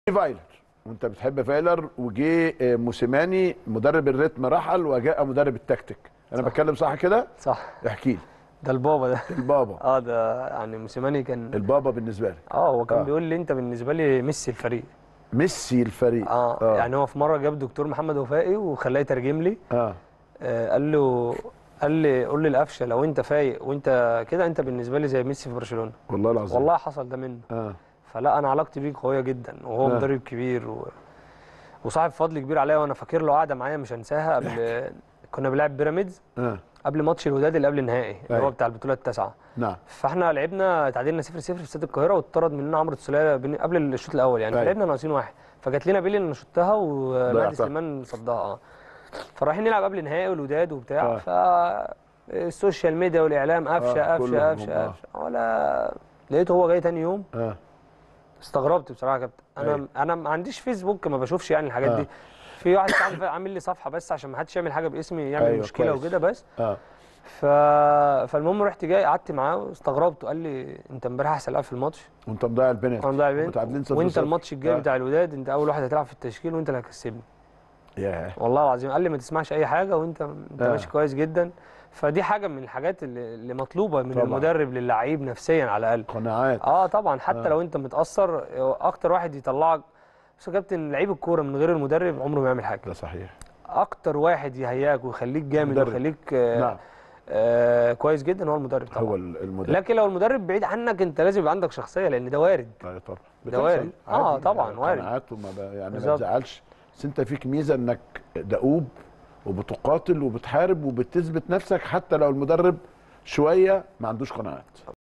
فايلر وانت بتحب فايلر وجه آه، موسيماني مدرب الريتم رحل وجاء مدرب التكتيك انا صح. بتكلم صح كده صح احكي لي ده البابا ده البابا اه ده يعني موسيماني كان البابا بالنسبه لي اه هو كان آه. بيقول لي انت بالنسبه لي ميسي الفريق ميسي الفريق اه, آه. يعني هو في مره جاب دكتور محمد وفائي وخلاه يترجم لي اه آه قال له قال لي قول لي القفشه لو انت فايق وانت كده انت بالنسبه لي زي ميسي في برشلونه والله العظيم والله حصل ده منه اه فلا انا علاقتي بيه قويه جدا وهو آه. مدرب كبير و... وصاحب فضل كبير عليا وانا فاكر له قعده معايا مش هنساها قبل كنا بنلعب بيراميدز اه قبل ماتش الوداد اللي قبل النهائي اللي أيوة. هو بتاع البطوله التاسعه نعم فاحنا لعبنا تعادلنا 0 0 في استاد القاهره واتطرد مننا عمرو السوليه بين- قبل الشوط الاول يعني أيوة. فلعبنا ناقصين واحد فجات لنا بيلي ان شطها ومهدي ضيعتها. سليمان صدها اه فرايحين نلعب قبل النهائي والوداد وبتاع آه. ف السوشيال ميديا والاعلام قفشه آه، قفشه كلهم قفشه هم، آه. قفشه ولا لقيته هو جاي تاني يوم اه استغربت بصراحه يا كابتن انا أيوة. انا ما عنديش فيسبوك ما بشوفش يعني الحاجات آه. دي في واحد صاحبي عامل لي صفحه بس عشان ما حدش يعمل حاجه باسمي يعمل أيوة، مشكله كويس. وكده بس اه ف... فالمهم رحت جاي قعدت معاه واستغربت قال لي انت امبارح احسن لاعب في الماتش وانت مضيع البنالتي وانا مضيع بين متعادلين صفر وانت صفر. الماتش الجاي آه. بتاع الوداد انت اول واحد هتلعب في التشكيل وانت اللي هتكسبني ياه والله العظيم قال لي ما تسمعش اي حاجه وانت انت آه. ماشي كويس جدا فدي حاجه من الحاجات اللي, اللي مطلوبه من طبعاً. المدرب للعيب نفسيا على الاقل قناعات اه طبعا حتى آه. لو انت متاثر اكتر واحد يطلعك بس يا كابتن لعيب الكوره من غير المدرب عمره ما يعمل حاجه ده صحيح اكتر واحد يهياك ويخليك جامد مدرب. ويخليك آه نعم آه كويس جدا هو المدرب طبعا هو المدرب لكن لو المدرب بعيد عنك انت لازم يبقى عندك شخصيه لان ده وارد طبعا طبعا ده وارد. بتحصل آه، عادي. طبعاً، وارد. قناعات وما ب... يعني ما بالظبط. تزعلش بس انت فيك ميزه انك دؤوب وبتقاتل وبتحارب وبتثبت نفسك حتى لو المدرب شويه ما عندوش قناعات